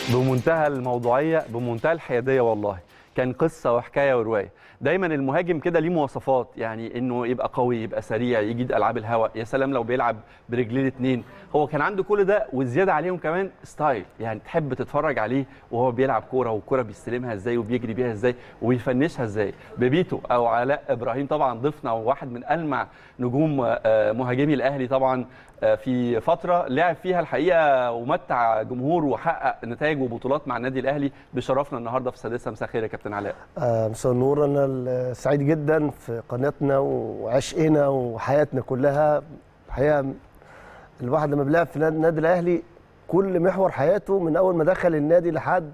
بمنتهى الموضوعيه بمنتهى الحياديه والله كان قصه وحكايه وروايه دايما المهاجم كده ليه مواصفات يعني انه يبقى قوي يبقى سريع يجيد العاب الهواء يا سلام لو بيلعب برجلين الاثنين هو كان عنده كل ده وزياده عليهم كمان ستايل يعني تحب تتفرج عليه وهو بيلعب كوره والكوره بيستلمها ازاي وبيجري بيها ازاي وبيفنشها ازاي ببيتو او علاء ابراهيم طبعا ضيفنا وواحد من المع نجوم آه، مهاجمي الاهلي طبعا آه، في فتره لعب فيها الحقيقه ومتع جمهور وحقق نتائج وبطولات مع النادي الاهلي بشرفنا النهارده في السادسه مساء الخير يا كابتن علاء آه، مساء النور انا ال- سعيد جدا في قناتنا وعشقنا وحياتنا كلها الحقيقه الواحد لما بيلعب في نادي النادي الاهلي كل محور حياته من اول ما دخل النادي لحد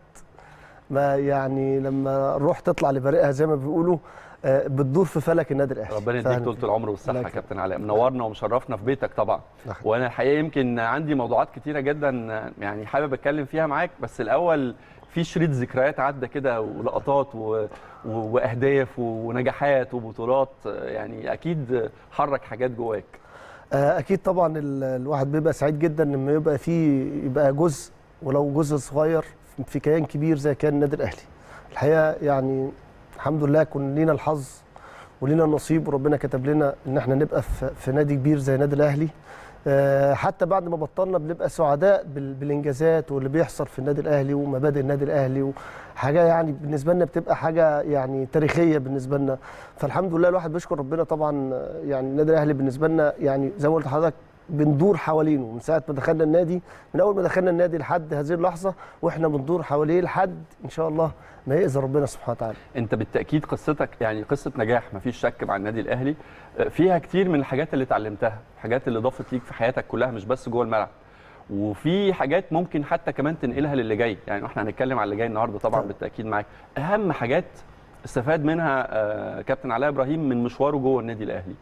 ما يعني لما الروح تطلع لبريئها زي ما بيقولوا آه، بتدور في فلك النادي الاهلي ربنا يديك فاهم؟ طول العمر والصحه الله يا يكرمك. كابتن علاء منورنا ومشرفنا في بيتك طبعا الله وانا الحقيقه يمكن عندي موضوعات كتيره جدا يعني حابب اتكلم فيها معاك بس الاول في شريط ذكريات عدى كده ولقطات و... و... واهداف ونجاحات وبطولات يعني اكيد حرك حاجات جواك آه، اكيد طبعا ال- الواحد بيبقى سعيد جدا لما يبقى فيه يبقى جزء ولو جزء صغير في كيان كبير زي كيان النادي الاهلي الحقيقه يعني الحمد لله كنا لينا الحظ ولينا النصيب وربنا كتب لنا ان احنا نبقى في, في نادي كبير زي النادي الاهلي آه، حتى بعد ما بطلنا بنبقى سعداء بال- بالانجازات واللي بيحصل في النادي الاهلي ومبادئ النادي الاهلي وحاجه يعني بالنسبه لنا بتبقى حاجه يعني تاريخيه بالنسبه لنا فالحمد لله الواحد بيشكر ربنا طبعا آه، يعني النادي الاهلي بالنسبه لنا يعني زي ما قلت لحضرتك بندور حوالينه من ساعه ما دخلنا النادي من اول ما دخلنا النادي لحد هذه اللحظه واحنا بندور حواليه لحد ان شاء الله ما يأذن ربنا سبحانه وتعالى انت بالتاكيد قصتك يعني قصه نجاح مفيش شك مع النادي الاهلي فيها كتير من الحاجات اللي اتعلمتها الحاجات اللي ضافت ليك في حياتك كلها مش بس جوه الملعب وفي حاجات ممكن حتى كمان تنقلها للي جاي يعني احنا هنتكلم على اللي جاي النهارده طبعا طبعا. بالتاكيد معاك اهم حاجات استفاد منها آه، كابتن علاء ابراهيم من مشواره جوه النادي الاهلي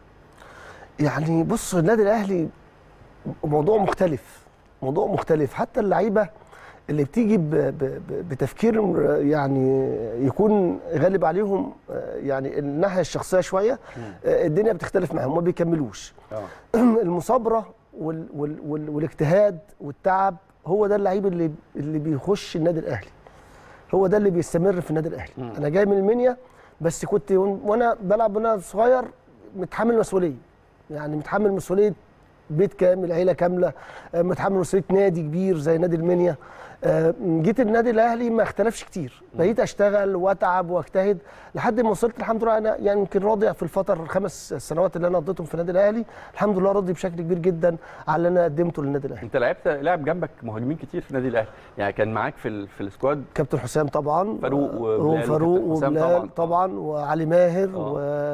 يعني بص النادي الاهلي موضوع مختلف موضوع مختلف حتى اللعيبه اللي بتيجي ب- ب- ب- بتفكير يعني يكون غالب عليهم آه، يعني الناحيه الشخصيه شويه آه، الدنيا بتختلف معاهم ما بيكملوش اه المثابره وال وال وال والاجتهاد والتعب هو ده اللعيب اللي اللي بيخش النادي الاهلي هو ده اللي بيستمر في النادي الاهلي مم. انا جاي من المنيا بس كنت ون- وانا بلعب وانا صغير متحمل مسؤوليه يعني متحمل مسؤوليه بيت كامل عيله كامله آه، متحمل مسؤوليه نادي كبير زي نادي المنيا آه، جيت النادي الاهلي ما اختلفش كتير بقيت اشتغل واتعب واجتهد لحد ما وصلت الحمد لله انا يعني يمكن راضي في الفتره الخمس سنوات اللي انا قضيتهم في النادي الاهلي الحمد لله راضي بشكل كبير جدا على اللي انا قدمته للنادي الاهلي انت لعبت لعب جنبك مهاجمين كتير في النادي الاهلي يعني كان معاك في ال... في السكواد كابتن حسام طبعا فاروق وبلال هو فاروق وكابتن حسام وبلال طبعاً. طبعا, وعلي ماهر آه.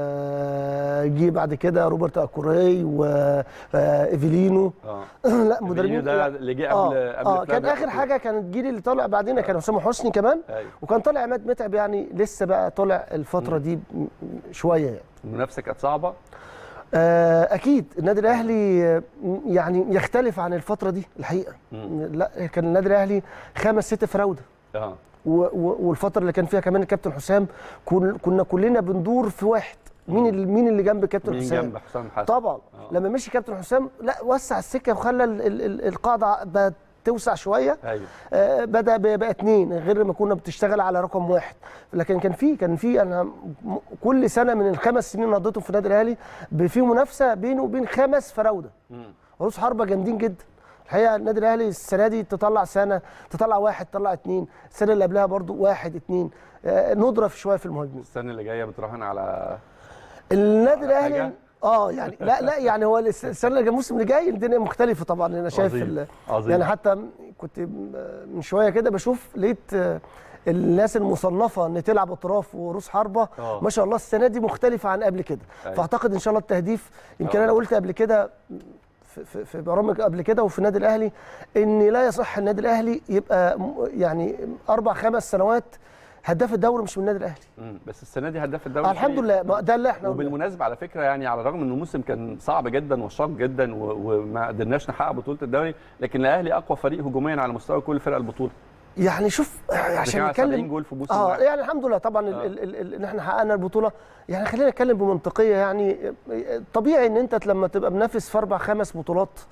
وجي بعد كده روبرت اكوري وايفيلينو اه لا مدربين مدربين ده اللي جه اه, قبل قبل آه كان فلافيو اخر أكوري. حاجه كان الجيل اللي طالع بعدين كان حسام حسني كمان ايوه وكان طالع عماد متعب يعني لسه بقى طالع الفتره دي م- شويه يعني. المنافسه كانت صعبه آه، اكيد النادي الاهلي آه، يعني يختلف عن الفتره دي الحقيقه مم. لا كان النادي الاهلي خمس ست فراوده اه و- و- والفتره اللي كان فيها كمان الكابتن حسام كن- كنا كلنا بندور في واحد مين اللي مين اللي جنب كابتن مين حسام جنب حسام حسن طبعا آه. لما مشي كابتن حسام لا وسع السكه وخلى ال- ال- ال- القاعده بقت توسع شويه ايوه آه، بدا ب- بقى اثنين غير ما كنا بتشتغل على رقم واحد لكن كان في كان في انا م- كل سنه من الخمس سنين اللي قضيتهم في النادي الاهلي ب- في منافسه بينه وبين خمس فراوده مم. رؤوس حربه جامدين جدا الحقيقه النادي الاهلي السنه دي تطلع سنه تطلع واحد تطلع اثنين السنه اللي قبلها برضو واحد اثنين آه، ندره في شويه في المهاجمين السنه اللي جايه بتراهن على النادي على الاهلي حاجة؟ اه يعني لا لا يعني هو الس- السنه اللي جايه الموسم اللي جاي الدنيا مختلفه طبعا انا شايف عظيم. ال- عظيم. يعني حتى كنت من شويه كده بشوف لقيت آه، الناس المصنفه ان تلعب اطراف ورؤوس حربه آه. ما شاء الله السنه دي مختلفه عن قبل كده أيوة. فاعتقد ان شاء الله التهديف يمكن آه. انا قلت قبل كده في- في في برامج قبل كده وفي النادي الاهلي ان لا يصح النادي الاهلي يبقى م- يعني اربع خمس سنوات هداف الدوري مش من النادي الاهلي مم. بس السنه دي هداف الدوري آه الحمد الحقيقي. لله ما ده اللي احنا قلناه. وبالمناسبه على فكره يعني على الرغم ان الموسم كان صعب جدا وشاق جدا و- وما قدرناش نحقق بطوله الدوري لكن الاهلي اقوى فريق هجوميا على مستوى كل فرق البطوله يعني شوف عشان كان على 70 نتكلم جول في موسم اه واحد. يعني الحمد لله طبعا آه. ال- ال- ال- ال- ان احنا حققنا البطوله يعني خلينا نتكلم بمنطقيه يعني طبيعي ان انت لما تبقى منافس في اربع خمس بطولات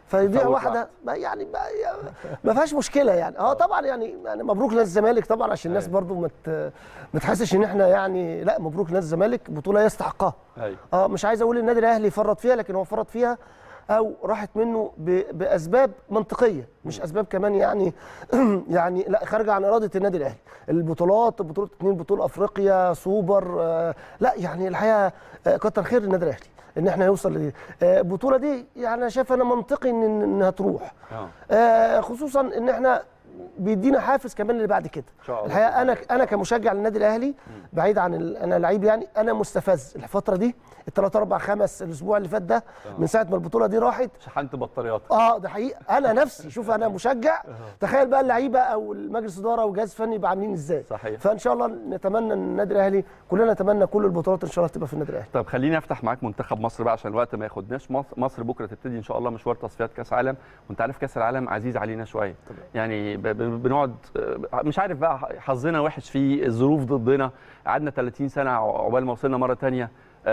فيضيع يفوت واحده ما يعني ما, ما فيهاش مشكله يعني اه طبعا يعني يعني مبروك نادي الزمالك طبعا عشان الناس أيوة. برضو ما ت- ما تحسش ان احنا يعني لا مبروك نادي الزمالك بطوله يستحقها ايوه اه مش عايز اقول النادي الاهلي فرط فيها لكن هو فرط فيها او راحت منه ب- باسباب منطقيه مش اسباب كمان يعني يعني لا خارجه عن اراده النادي الاهلي البطولات بطوله اثنين بطوله افريقيا سوبر آه لا يعني الحقيقه آه كتر خير النادي الاهلي ان احنا يوصل لدي آه البطوله دي يعني انا شايف انا منطقي ان انها تروح اه آه خصوصا ان احنا بيدينا حافز كمان اللي بعد كده شاء الله. الحقيقه انا انا كمشجع للنادي الاهلي بعيد عن ال... انا لعيب يعني انا مستفز الفتره دي الثلاث اربع خمس الاسبوع اللي فات ده من ساعه ما البطوله دي راحت شحنت بطاريات اه ده حقيقه انا نفسي شوف انا مشجع تخيل بقى اللعيبه او المجلس اداره او جهاز فني يبقى عاملين ازاي صحيح. فان شاء الله نتمنى ان النادي الاهلي كلنا نتمنى كل البطولات ان شاء الله تبقى في النادي الاهلي طب خليني افتح معاك منتخب مصر بقى عشان الوقت ما ياخدناش مصر, مصر بكره تبتدي ان شاء الله مشوار تصفيات كاس عالم وانت عارف كاس العالم عزيز علينا شويه يعني ب- ب- بنقعد آه، مش عارف بقى حظنا وحش فيه الظروف ضدنا قعدنا 30 سنه عقبال ما وصلنا مره ثانيه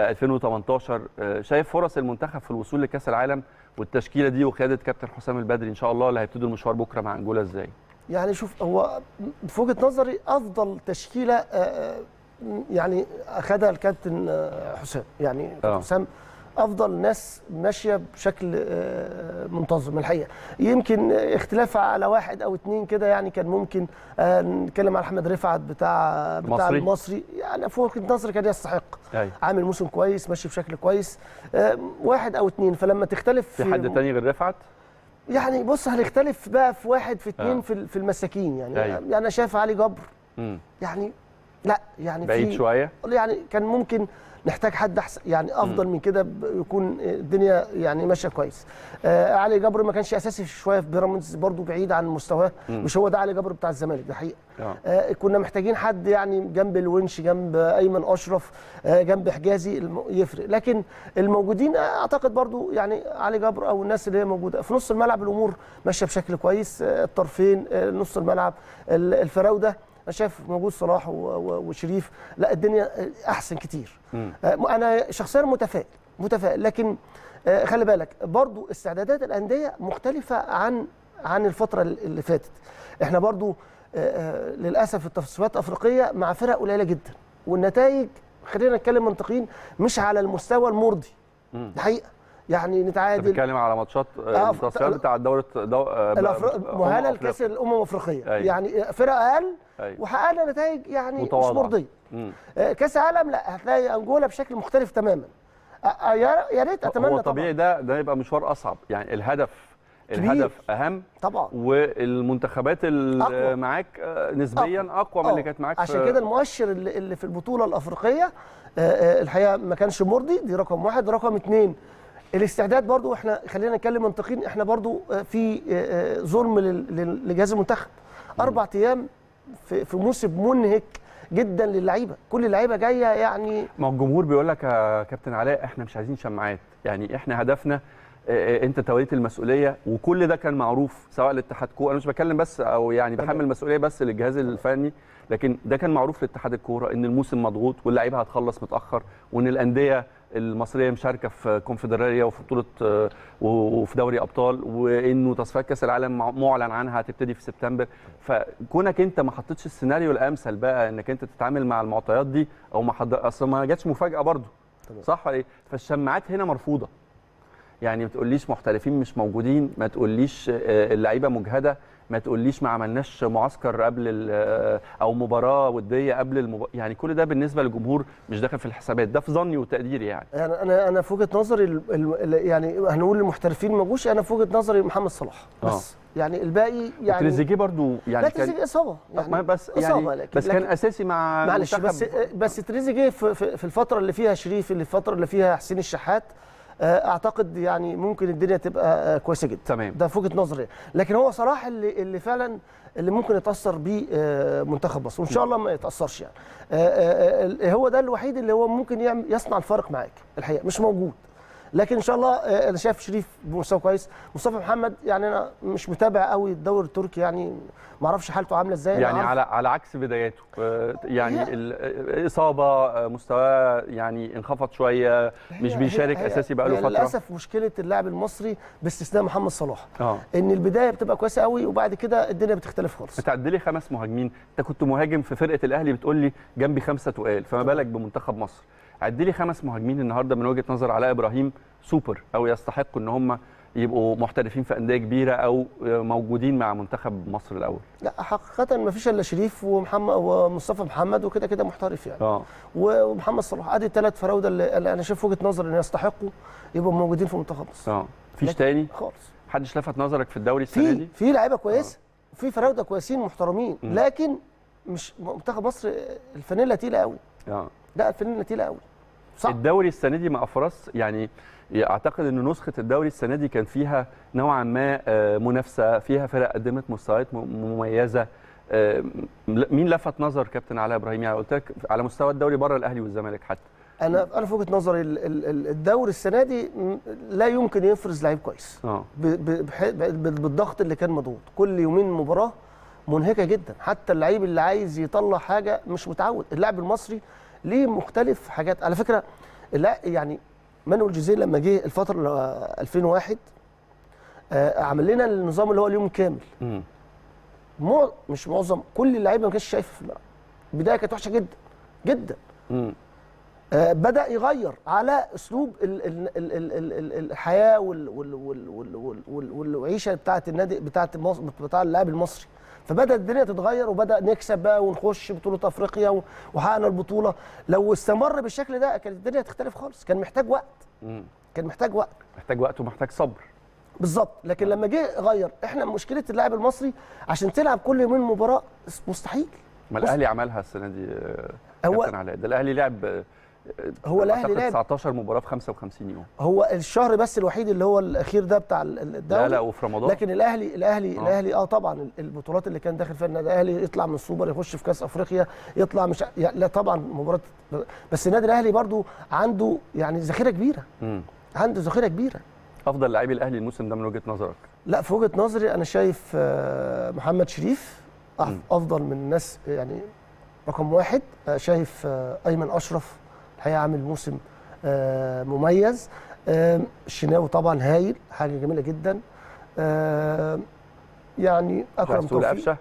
2018 آه، شايف فرص المنتخب في الوصول لكاس العالم والتشكيله دي وقياده كابتن حسام البدري ان شاء الله اللي هيبتدوا المشوار بكره مع انجولا ازاي يعني شوف هو في وجهه نظري افضل تشكيله آه، آه، يعني اخذها الكابتن آه، حسام يعني كابتن آه. حسام افضل ناس ماشيه بشكل آه، منتظم الحقيقه يمكن اختلاف على واحد او اتنين كده يعني كان ممكن آه، نتكلم على احمد رفعت بتاع بتاع مصري. المصري يعني في وجهه نظري كان يستحق ايوه عامل موسم كويس ماشي بشكل كويس آه، واحد او اتنين فلما تختلف في حد تاني غير رفعت يعني بص هنختلف بقى في واحد في اتنين آه. في ال- في المساكين يعني أيوة. يعني انا شايف علي جبر مم. يعني لا يعني بعيد في شويه يعني كان ممكن نحتاج حد احسن يعني افضل من كده ب- يكون الدنيا يعني ماشيه كويس آه علي جبر ما كانش اساسي شويه في بيراميدز برضو بعيد عن مستواه مش هو ده علي جبر بتاع الزمالك ده حقيقه اه آه كنا محتاجين حد يعني جنب الونش جنب ايمن اشرف آه جنب حجازي الم- يفرق لكن الموجودين آه، اعتقد برضو يعني علي جبر او الناس اللي هي موجوده في نص الملعب الامور ماشيه بشكل كويس آه الطرفين آه نص الملعب ال- الفراوده انا شايف موجود صلاح و- و- وشريف لا الدنيا آه، احسن كتير مم. آه، انا شخصيا متفائل متفائل لكن آه، خلي بالك برضو استعدادات الانديه مختلفه عن عن الفتره اللي فاتت احنا برضو آه، آه، للاسف التصفيات الافريقيه مع فرق قليله جدا والنتائج خلينا نتكلم منطقيين مش على المستوى المرضي مم. الحقيقه يعني انت نتعادل بتتكلم على ماتشات آه، آه، التصفيات ف- بتاع دوره دو... آه، الأفر... أمم مؤهله أفريقيا. لكاس الامم الافريقيه أيوة. يعني فرق اقل أيوة. وحققنا نتائج يعني مش متواضعة. مرضيه مم. آه، كاس عالم لا هتلاقي انجولا بشكل مختلف تماما آه، آه، يا يا ريت اتمنى هو طبعا طبيعي ده ده يبقى مشوار اصعب يعني الهدف كبير. الهدف اهم طبعا والمنتخبات اللي أقوى. معاك آه، نسبيا اقوى من اللي آه، كانت معاك عشان في- كده المؤشر اللي, اللي في البطوله الافريقيه آه، آه، الحقيقه ما كانش مرضي دي رقم واحد رقم اتنين الاستعداد برضو احنا خلينا نتكلم منطقيين احنا برضو آه، في آه، آه، ظلم لل- لل- لجهاز المنتخب اربع ايام في في موسم منهك جدا للعيبه كل اللعيبه جايه يعني ما هو الجمهور بيقول لك يا كابتن علاء احنا مش عايزين شماعات يعني احنا هدفنا آه، آه، انت توليت المسؤوليه وكل ده كان معروف سواء لاتحاد كوره انا مش بتكلم بس او يعني بحمل المسؤوليه بس للجهاز الفني لكن ده كان معروف لاتحاد الكوره ان الموسم مضغوط واللعيبه هتخلص متاخر وان الانديه المصريه مشاركه في كونفدراليه وفي بطوله آه، وفي دوري ابطال وانه تصفيات كاس العالم مع- معلن عنها هتبتدي في سبتمبر فكونك انت ما حطيتش السيناريو الامثل بقى انك انت تتعامل مع المعطيات دي او ما حد اصل ما جاتش مفاجاه برضو صح ولا ايه فالشماعات هنا مرفوضه يعني ما تقوليش محترفين مش موجودين ما تقوليش آه، اللعيبه مجهده ما تقوليش ما عملناش معسكر قبل ال- آه، او مباراه وديه قبل المب... يعني كل ده بالنسبه للجمهور مش داخل في الحسابات ده في ظني وتقديري يعني انا انا انا في وجهه نظري ال- ال- يعني هنقول المحترفين ما جوش انا في وجهه نظري محمد صلاح بس يعني الباقي يعني تريزيجيه برضو لا يعني تريزيجيه اصابه يعني يعني بس إصابة يعني لكن- بس كان لكن- اساسي مع معلش بس المنتخب. بس تريزيجيه في, في, في الفتره اللي فيها شريف اللي الفتره اللي فيها حسين الشحات آه، اعتقد يعني ممكن الدنيا تبقى آه، كويسه جدا تمام ده في وجهه نظري لكن هو صلاح اللي اللي فعلا اللي ممكن يتاثر بيه آه، منتخب مصر وان شاء الله ما يتاثرش يعني آه، آه، آه، هو ده الوحيد اللي هو ممكن يعمل يصنع الفرق معاك الحقيقه مش موجود لكن ان شاء الله آه، انا شايف شريف بمستوى كويس مصطفى محمد يعني انا مش متابع قوي الدوري التركي يعني ما اعرفش حالته عامله ازاي أنا يعني عارف- على على عكس بداياته آه، يعني هي- ال- اصابه آه، مستواه يعني انخفض شويه مش هي- بيشارك هي- اساسي بقاله هي فتره للاسف مشكله اللاعب المصري باستثناء محمد صلاح اه ان البدايه بتبقى كويسه قوي وبعد كده الدنيا بتختلف خالص بتعد لي خمس مهاجمين انت كنت مهاجم في فرقه الاهلي بتقول لي جنبي خمسه تقال فما بالك بمنتخب مصر عد لي خمس مهاجمين النهارده من وجهه نظر علاء ابراهيم سوبر او يستحقوا ان هم يبقوا محترفين في انديه كبيره او موجودين مع منتخب مصر الاول لا حقيقه ما فيش الا شريف ومحمد ومصطفى محمد وكده كده محترف يعني اه ومحمد صلاح ادي الثلاث فراوده اللي اللي انا شايف وجهه نظر ان يستحقوا يبقوا موجودين في منتخب مصر اه مفيش لكن- تاني خالص محدش لفت نظرك في الدوري السنه في دي في لعيبه كويسه في فراوده كويسين محترمين مم. لكن مش منتخب مصر الفانيلا تقيله قوي اه لا الفانيلا تقيله قوي صح الدوري السنه دي مع افراس يعني اعتقد ان نسخه الدوري السنه دي كان فيها نوعا ما آه، منافسه فيها فرق قدمت مستويات م- مميزه آه، مين لفت نظر كابتن علاء ابراهيم يعني قلت لك على مستوى الدوري بره الاهلي والزمالك حتى انا انا في وجهه نظري ال- ال- ال- الدوري السنه دي م- لا يمكن يفرز لعيب كويس اه ب- ب- بح- ب- بالضغط اللي كان مضغوط كل يومين مباراه منهكه جدا حتى اللعيب اللي عايز يطلع حاجه مش متعود اللاعب المصري ليه مختلف حاجات على فكره لا يعني مانويل جوزيه لما جه الفتره اللي هو 2001 آه، عمل لنا النظام اللي هو اليوم كامل مم. مع مش معظم كل اللعيبه ما كانش شايفه في الملعب البدايه كانت وحشه جدا جدا مم. آه، بدا يغير على اسلوب ال- ال- ال- ال- ال- ال- الحياه وال- وال- وال- وال- وال- وال- والعيشه بتاعه النادي بتاعه المص- بتاع اللاعب المصري فبدا الدنيا تتغير وبدا نكسب بقى ونخش بطوله افريقيا و- وحققنا البطوله لو استمر بالشكل ده كانت الدنيا تختلف خالص كان محتاج وقت مم. كان محتاج وقت محتاج وقت ومحتاج صبر بالظبط لكن لما جه غير احنا مشكله اللاعب المصري عشان تلعب كل يومين مباراه مستحيل ما بص- الاهلي عملها السنه دي آه، هو- كابتن علاء ده الاهلي لعب آه، هو الأهلي أعتقد لعب- 19 مباراه في 55 يوم هو الشهر بس الوحيد اللي هو الاخير ده بتاع ال- ال- الدوري لا لا وفي رمضان لكن الاهلي الاهلي آه. الاهلي اه طبعا البطولات اللي كان داخل فيها النادي الاهلي يطلع من السوبر يخش في كاس افريقيا يطلع مش يعني لا طبعا مباراه بس النادي الاهلي برضو عنده يعني ذخيره كبيره مم. عنده ذخيره كبيره افضل لاعبي الاهلي الموسم ده من وجهه نظرك لا في وجهه نظري انا شايف آه، محمد شريف أف- مم. افضل من الناس يعني رقم واحد آه، شايف آه، ايمن اشرف الحقيقه عامل موسم آه، مميز آه، الشناوي طبعا هايل حاجه جميله جدا آه، يعني اكرم عايز تقول توفيق قفشه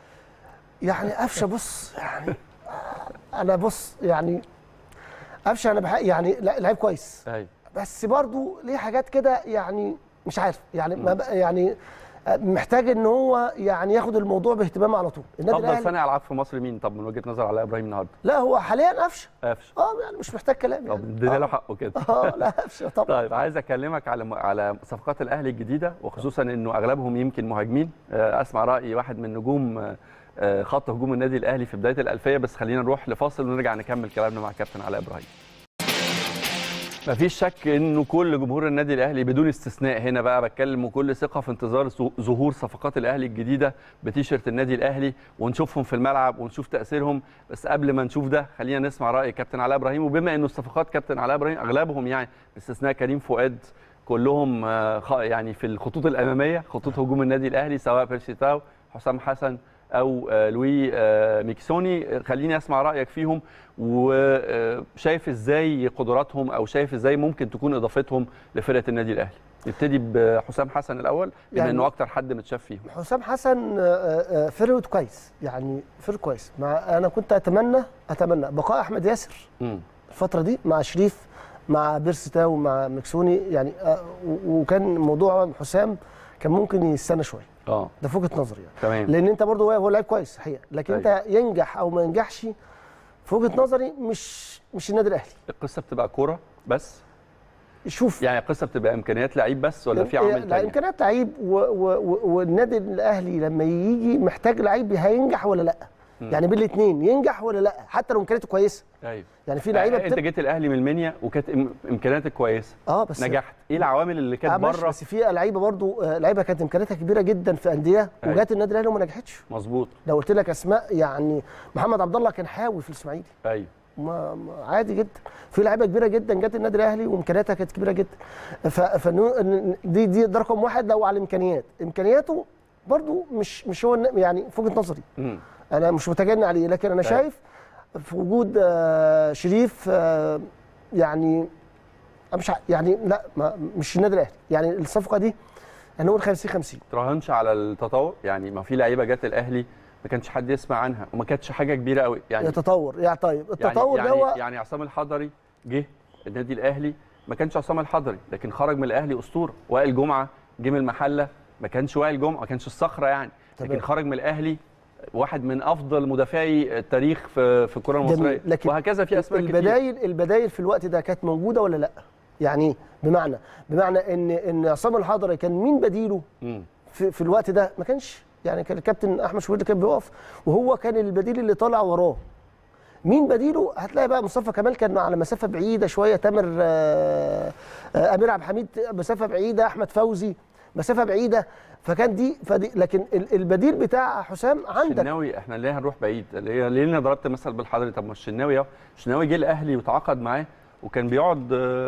يعني قفشه بص يعني انا بص يعني قفشه انا بحق يعني لا لعيب كويس ايوه بس برضو ليه حاجات كده يعني مش عارف يعني ما بقى- يعني محتاج ان هو يعني ياخد الموضوع باهتمام على طول النادي افضل الاهلي صانع العاب في مصر مين طب من وجهه نظر علاء ابراهيم النهارده لا هو حاليا قفشه قفشه اه يعني مش محتاج كلام طب يعني ادينا له حقه كده اه لا قفشه طبعا طيب عايز اكلمك على على صفقات الاهلي الجديده وخصوصا انه اغلبهم يمكن مهاجمين آه، اسمع راي واحد من نجوم آه، آه، خط هجوم النادي الاهلي في بدايه الالفيه بس خلينا نروح لفاصل ونرجع نكمل كلامنا مع كابتن علاء ابراهيم مفيش شك انه كل جمهور النادي الاهلي بدون استثناء هنا بقى بتكلم بكل ثقه في انتظار ظ- ظهور صفقات الاهلي الجديده بتيشيرت النادي الاهلي ونشوفهم في الملعب ونشوف تاثيرهم بس قبل ما نشوف ده خلينا نسمع راي كابتن علاء ابراهيم وبما انه الصفقات كابتن علاء ابراهيم اغلبهم يعني باستثناء كريم فؤاد كلهم آه، خ- يعني في الخطوط الاماميه خطوط هجوم النادي الاهلي سواء بيرسي تاو حسام حسن او آه، لوي آه، ميكسوني خليني اسمع رايك فيهم وشايف ازاي قدراتهم او شايف ازاي ممكن تكون اضافتهم لفرقه النادي الاهلي نبتدي بحسام حسن الاول بما يعني- انه اكتر حد متشاف فيهم حسام حسن آه، آه، فيرود كويس يعني فيرود كويس مع انا كنت اتمنى اتمنى بقاء احمد ياسر مم. الفتره دي مع شريف مع بيرسي تاو مع مكسوني يعني آه، و- وكان موضوع حسام كان ممكن يستنى شويه اه ده في وجهه نظري يعني تمام لان انت برضه هو- هو لعيب كويس الحقيقه لكن انت ينجح او ما ينجحش في وجهه نظري مش مش النادي الاهلي القصه بتبقى كوره بس شوف يعني القصه بتبقى امكانيات لعيب بس ولا في عوامل لا تانية امكانيات لعيب و- و- و- والنادي الاهلي لما يجي محتاج لعيب هينجح ولا لا مم. يعني بين الاثنين ينجح ولا لا حتى لو امكانياته كويسه ايوه يعني في لعيبه انت بتبقى جيت الاهلي من المنيا وكانت إم- امكانياتك كويسه اه بس نجحت ايه العوامل اللي آه كانت ماشي، بره بس في لعيبه برضو آه، لعيبه كانت امكانياتها كبيره جدا في انديه أيوة. وجات النادي الاهلي وما نجحتش مظبوط لو قلت لك اسماء يعني محمد عبد الله كان حاوي في الاسماعيلي ايوه ما ما- عادي جدا في لعيبه كبيره جدا جت النادي الاهلي وامكانياتها كانت كبيره جدا ف فنو- إن- دي دي ده رقم واحد لو على الامكانيات امكانياته برضو مش مش هو الن- يعني في وجهه نظري مم. انا مش متجني عليه لكن انا طيب. شايف في وجود آه، شريف آه، يعني أنا مش ع- يعني لا ما مش النادي الاهلي يعني الصفقه دي هنقول 50 50 تراهنش على التطور يعني ما في لعيبه جت الاهلي ما كانش حد يسمع عنها وما كانتش حاجه كبيره قوي يعني يتطور يعني طيب يعني التطور يعني, ده هو يعني عصام الحضري جه النادي الاهلي ما كانش عصام الحضري لكن خرج من الاهلي اسطوره وائل جمعه جه من المحله ما كانش وائل جمعه ما كانش الصخره يعني لكن تمام. خرج من الاهلي واحد من افضل مدافعي التاريخ في في الكره جميل. المصريه لكن وهكذا في اسماء كتير البدايل البدايل في الوقت ده كانت موجوده ولا لا؟ يعني إيه؟ بمعنى بمعنى ان ان عصام الحضري كان مين بديله مم. في, في الوقت ده؟ ما كانش يعني كان الكابتن احمد شوقي اللي كان بيقف وهو كان البديل اللي طالع وراه. مين بديله؟ هتلاقي بقى مصطفى كمال كان على مسافه بعيده شويه تامر آه، آه، امير عبد الحميد مسافه بعيده احمد فوزي مسافه بعيده فكان دي فدي لكن ال- البديل بتاع حسام عندك الشناوي احنا ليه هنروح بعيد ليه ليه انا ضربت مثل بالحضري طب ما الشناوي اهو الشناوي جه الاهلي وتعاقد معاه وكان بيقعد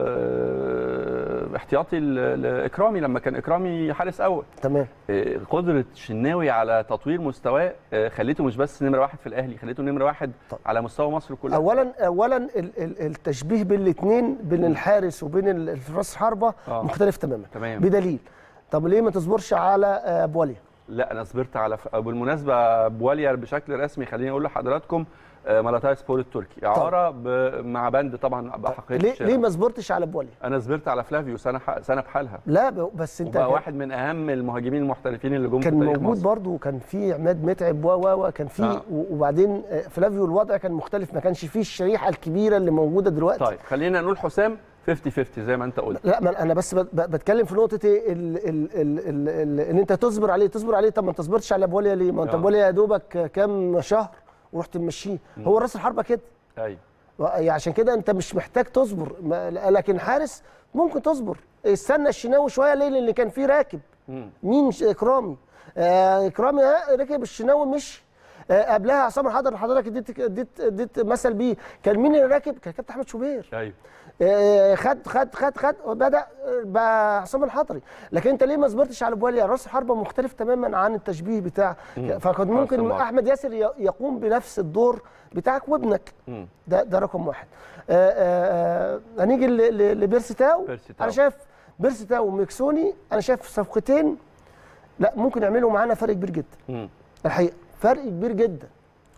آه، احتياطي ل- لاكرامي لما كان اكرامي حارس اول تمام آه، قدره الشناوي على تطوير مستواه آه، خليته مش بس نمره واحد في الاهلي خليته نمره واحد طب. على مستوى مصر كلها اولا اولا ال- ال- التشبيه بين الاثنين بين الحارس وبين ال- راس حربه آه. مختلف تماما تمام بدليل طب ليه ما تصبرش على آه، ابو علي لا انا صبرت على ف... بالمناسبه بواليا بشكل رسمي خليني اقول لحضراتكم آه، مالاتاي سبور التركي اعاره ب... مع بند طبعا بحقيه ليه الشراء. ليه ما صبرتش على ابو علي انا صبرت على فلافيو سنه ح... سنه بحالها لا ب- بس انت وبقى كان- واحد من اهم المهاجمين المحترفين اللي جم في كان تاريخ موجود مصر. برضه وكان في عماد متعب و و و كان في آه. و- وبعدين آه، فلافيو الوضع كان مختلف ما كانش فيه الشريحه الكبيره اللي موجوده دلوقتي طيب خلينا نقول حسام 50 50 زي ما انت قلت لا ما انا بس بت- ب- بتكلم في نقطه ايه ال ال ال ال ال ان انت تصبر عليه تصبر عليه طب ما انت صبرتش على ابو علي ليه ما انت آه. ابو علي يا دوبك كام شهر ورحت ممشيه هو راس الحربه كده ايوه يعني عشان كده انت مش محتاج تصبر ما- لكن حارس ممكن تصبر استنى الشناوي شويه ليه لان كان في راكب مم. مين ش- اكرامي آه اكرامي ها، ركب الشناوي مش آه قبلها عصام الحضر حضرتك اديت اديت اديت مثل بيه كان مين اللي راكب كان كابتن احمد شوبير ايوه آه، خد خد خد خد وبدا آه، بقى عصام الحضري لكن انت ليه ما صبرتش على ابو علي راس الحربه مختلف تماما عن التشبيه بتاع مم. فكان خلاص ممكن المعرض. احمد ياسر ي- يقوم بنفس الدور بتاعك وابنك مم. ده ده رقم واحد آه، آه، آه، هنيجي ل- ل- لبيرسي تاو بيرسي تاو. انا شايف بيرسي تاو وميكسوني انا شايف صفقتين لا ممكن يعملوا معانا فرق كبير جدا مم. الحقيقه فرق كبير جدا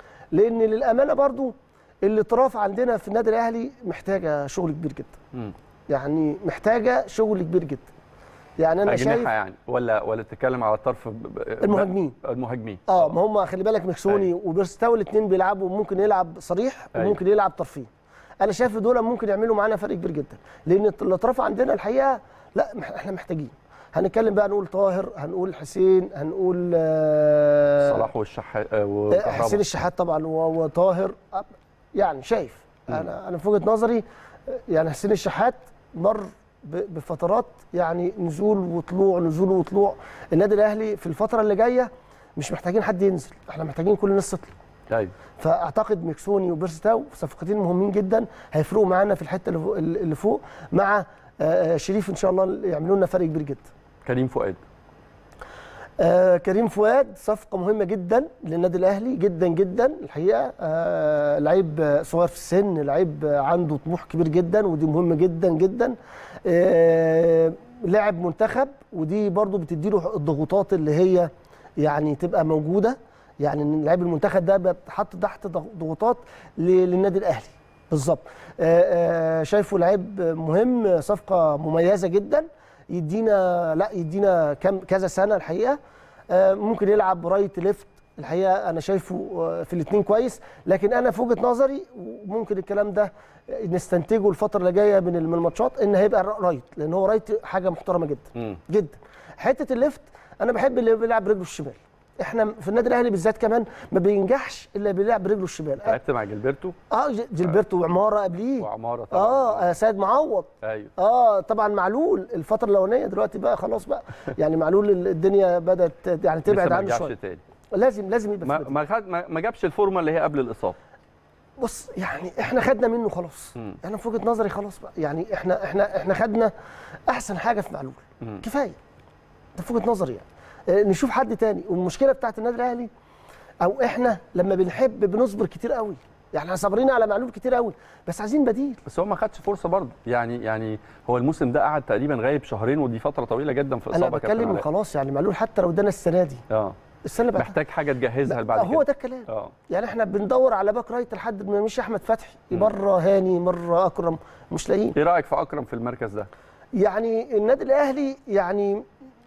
لان للامانه برضو الاطراف عندنا في النادي الاهلي محتاجه شغل كبير جدا مم. يعني محتاجه شغل كبير جدا يعني انا اجنحه شايف يعني ولا ولا تتكلم على الطرف ب- ب- المهاجمين. المهاجمين اه ما هم خلي بالك مكسوني وبيرستاو الاثنين بيلعبوا ممكن يلعب صريح أيوة. وممكن يلعب طرفين انا شايف دول ممكن يعملوا معانا فرق كبير جدا لان الاطراف عندنا الحقيقه لا مح- احنا محتاجين هنتكلم بقى نقول طاهر هنقول حسين هنقول آه صلاح والشحات آه، وكهربا حسين الشحات طبعا و- وطاهر آه، يعني شايف انا انا في وجهه نظري آه، يعني حسين الشحات مر ب- بفترات يعني نزول وطلوع نزول وطلوع النادي الاهلي في الفتره اللي جايه مش محتاجين حد ينزل احنا محتاجين كل الناس تطلع ايوه فاعتقد ميكسوني وبيرستاو صفقتين مهمين جدا هيفرقوا معانا في الحته اللي فوق, اللي فوق مع آه، آه، شريف ان شاء الله يعملوا لنا فرق كبير جدا كريم فؤاد آه كريم فؤاد صفقة مهمة جدا للنادي الأهلي جدا جدا الحقيقة آه لعيب آه، صغير في السن لعيب آه، عنده طموح كبير جدا ودي مهمة جدا جدا آه لاعب منتخب ودي برضو بتديله الضغوطات اللي هي يعني تبقى موجودة يعني إن لعيب المنتخب ده بيتحط تحت ضغ- ضغوطات ل- للنادي الأهلي بالظبط آه آه شايفه لعيب مهم صفقة مميزة جدا يدينا لا يدينا كم كذا سنه الحقيقه آه، ممكن يلعب رايت ليفت الحقيقه انا شايفه آه، في الاثنين كويس لكن انا في وجهه نظري وممكن الكلام ده نستنتجه الفتره اللي جايه من من الماتشات ان هيبقى رايت لان هو رايت حاجه محترمه جدا مم. جدا حته الليفت انا بحب اللي بيلعب رجله الشمال احنا في النادي الاهلي بالذات كمان ما بينجحش الا بيلعب رجله الشمال اه, لعبت مع جilberto آه ج- جilberto وعماره قبليه وعماره طبعا اه آه، سيد معوض ايوه اه طبعا معلول الفتره الاولانيه دلوقتي بقى خلاص بقى يعني معلول الدنيا بدات يعني لسه تبعد ما عنه رجعش شويه تاني لازم لازم يبقى ما في ما, خد ما ما جابش الفورمه اللي هي قبل الاصابه بص يعني احنا خدنا منه خلاص مم. انا في وجهه نظري خلاص بقى يعني احنا احنا احنا خدنا احسن حاجه في معلول مم. كفايه ده في وجهه نظري يعني آه، نشوف حد تاني والمشكله بتاعت النادي الاهلي او احنا لما بنحب بنصبر كتير قوي يعني احنا صابرين على معلول كتير قوي بس عايزين بديل بس هو ما خدش فرصه برضه يعني يعني هو الموسم ده قعد تقريبا غايب شهرين ودي فتره طويله جدا في انا الاصابه كابتن بتكلم علاء. خلاص يعني معلول حتى لو ادانا السنه دي اه السنه اللي بعدها محتاج حاجه تجهزها بعد هو كده ده الكلام اه يعني احنا بندور على باك رايت لحد ما مشي احمد فتحي مره هاني مره اكرم مش لاقيين ايه رايك في اكرم في المركز ده يعني النادي الاهلي يعني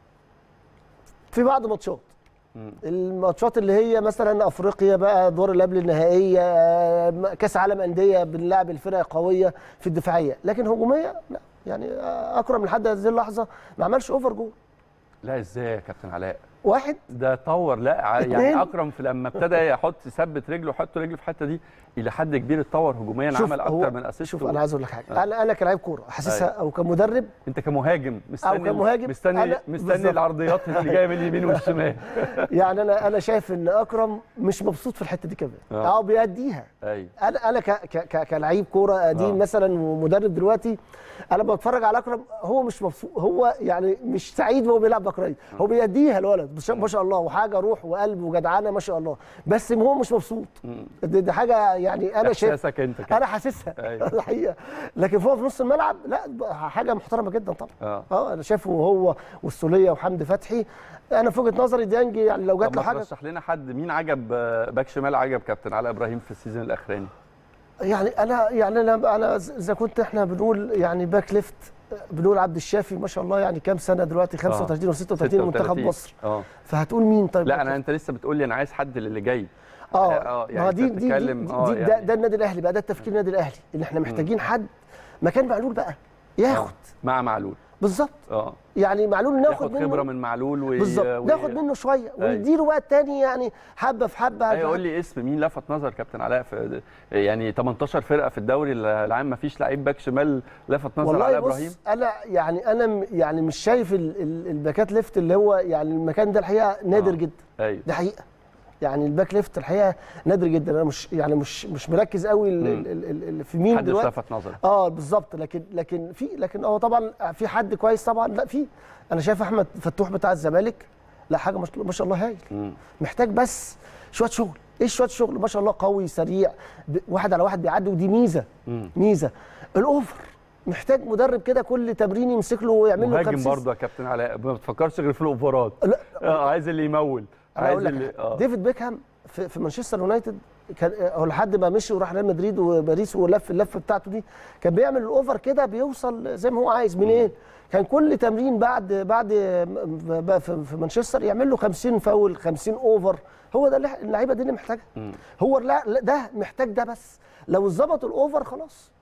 في بعض ماتشات مم. الماتشات اللي هي مثلا افريقيا بقى دور اللي قبل النهائيه آه، كاس عالم انديه بنلعب الفرق قويه في الدفاعيه لكن هجوميه لا يعني آه، اكرم لحد هذه اللحظه ما عملش اوفر جول لا ازاي يا كابتن علاء واحد ده طور لا ع- اتنين. يعني اكرم في لما ابتدى يحط يثبت رجله يحط رجله في الحته دي الى حد كبير اتطور هجوميا شوف عمل هو- اكتر من اسيست شوف و- انا عايز اقول لك حاجه آه. انا انا كلاعب كوره حاسسها او كمدرب انت كمهاجم مستني كمهاجم، مستني أنا- مستني بالظبط. العرضيات اللي جايه من اليمين والشمال يعني انا انا شايف ان اكرم مش مبسوط في الحته دي كمان آه. اه بيأديها ايوه انا انا ك ك ك كلعيب كوره قديم آه. مثلا ومدرب دلوقتي انا بتفرج على اكرم هو مش مبسوط هو يعني مش سعيد وهو بيلعب باك رايت هو بيأديها الولد بش- ما شاء الله وحاجه روح وقلب وجدعانه ما شاء الله بس هو مش مبسوط مم. دي, دي حاجه يعني انا شايف احساسك انت كده انا حاسسها أيوة. الحقيقه لكن هو في نص الملعب لا حاجه محترمه جدا طبعا اه اه انا شايفه هو والسوليه وحمدي فتحي انا في وجهه نظري ديانج يعني لو جات طب له ما حاجه ترشح لنا حد مين عجب آه، باك شمال عجب كابتن علاء ابراهيم في السيزون الاخراني يعني انا يعني انا انا اذا كنت احنا بنقول يعني باك ليفت بنقول عبد الشافي ما شاء الله يعني كام سنه دلوقتي 35 و 36 منتخب 36. مصر اه فهتقول مين طيب لا انا انت لسه بتقول لي انا عايز حد للي جاي اه آه، يعني ما هو دي أنت دي, دي, بتتكلم، دي, آه، دي ده, يعني- ده النادي الاهلي بقى ده التفكير النادي الاهلي ان احنا محتاجين حد مكان معلول بقى ياخد مع معلول بالظبط اه يعني معلول ناخد ياخد منه خبره من معلول وي... بالظبط وي- ناخد منه شويه ونديله وقت تاني يعني حبه في حبه ايوه قول لي اسم مين لفت نظر كابتن علاء في يعني 18 فرقه في الدوري العام ما فيش لعيب باك شمال لفت نظر والله علاء بص ابراهيم انا يعني انا م- يعني مش شايف ال- ال- الباكات ليفت اللي هو يعني المكان ده الحقيقه نادر آه. جدا ايوه ده حقيقه يعني الباك ليفت الحقيقه نادر جدا انا مش يعني مش مش مركز قوي ال- مم. ال- ال- ال- في مين محدش دلوقتي لفت نظري اه بالظبط لكن لكن في لكن هو طبعا في حد كويس طبعا لا في انا شايف احمد فتوح بتاع الزمالك لا حاجه ما شاء- ما شاء الله هايل مم. محتاج بس شويه شغل ايه شويه شغل ما شاء الله قوي سريع ب- واحد على واحد بيعدي ودي ميزه مم. ميزه الاوفر محتاج مدرب كده كل تمرين يمسك له ويعمل له مهاجم خمسين برضه يا كابتن علاء ما بتفكرش غير في الاوفرات لا اه عايز اللي يمول انا عايز اقول لك اللي حاجة. اه ديفيد بيكهام في, في مانشستر يونايتد كان هو لحد ما مشي وراح ريال مدريد وباريس ولف اللفه بتاعته دي كان بيعمل الاوفر كده بيوصل زي ما هو عايز منين كان كل تمرين بعد بعد م- بقى في في مانشستر يعمل له 50 فاول 50 اوفر هو ده اللي- اللعيبه دي اللي محتاجها مم. هو لا لا ده محتاج ده بس لو ظبط الاوفر خلاص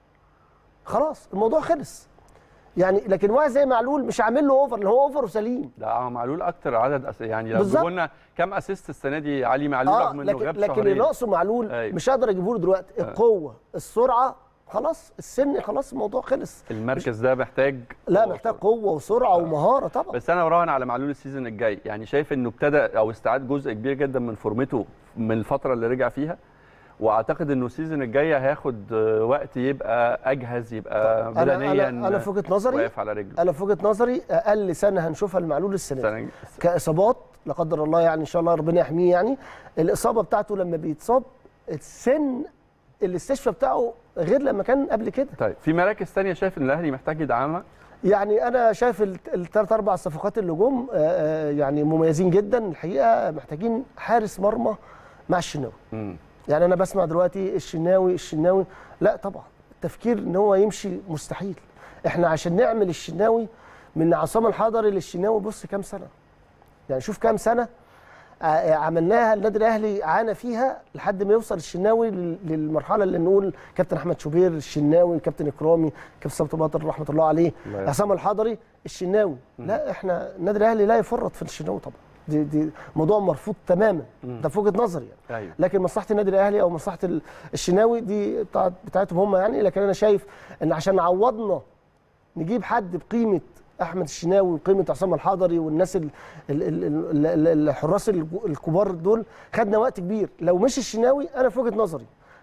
خلاص الموضوع خلص يعني لكن واحد زي معلول مش عامل له اوفر اللي هو اوفر وسليم ده آه، معلول اكتر عدد أس... يعني لو بالظبط. جابوا لنا كام اسيست السنه دي علي معلول اه رغم انه لكن غاب لكن اللي شهرين ناقصه معلول أيوة. مش هقدر اجيبه له دلوقتي القوه السرعه خلاص السن خلاص الموضوع خلص المركز ده محتاج لا قوة محتاج أكتر. قوه وسرعه ومهاره طبعا بس انا براهن على معلول السيزون الجاي يعني شايف انه ابتدى او استعاد جزء كبير جدا من فورمته من الفتره اللي رجع فيها واعتقد انه السيزون الجاي هياخد آه، وقت يبقى اجهز يبقى انا بدنيا انا انا في وجهه نظري واقف على رجله انا في وجهه نظري اقل سنه هنشوفها المعلول السنه دي سنة- كاصابات لا قدر الله يعني ان شاء الله ربنا يحميه يعني الاصابه بتاعته لما بيتصاب السن الاستشفاء بتاعه غير لما كان قبل كده طيب في مراكز تانية شايف ان الاهلي محتاج يدعمها يعني انا شايف الثلاث اربع صفقات اللي جم آه، آه، يعني مميزين جدا الحقيقه محتاجين حارس مرمى مع الشناوي مم. يعني انا بسمع دلوقتي الشناوي الشناوي لا طبعا التفكير ان هو يمشي مستحيل احنا عشان نعمل الشناوي من عصام الحضري للشناوي بص كام سنه يعني شوف كام سنه ع- عملناها النادي الاهلي عانى فيها لحد ما يوصل الشناوي لل- للمرحله اللي نقول كابتن احمد شوبير الشناوي كابتن اكرامي كابتن ثابت باطل رحمه الله عليه الله يرحمه. عصام الحضري الشناوي لا احنا النادي الاهلي لا يفرط في الشناوي طبعا دي دي موضوع مرفوض تماما ده في وجهه نظري يعني ايوه لكن مصلحه النادي الاهلي او مصلحه ال- الشناوي دي بتاعت بتاعتهم هم يعني لكن انا شايف ان عشان عوضنا نجيب حد بقيمه احمد الشناوي وقيمه عصام الحضري والناس ال- ال- ال- ال- ال- الحراس الج- الكبار دول خدنا وقت كبير لو مش الشناوي انا في وجهه نظري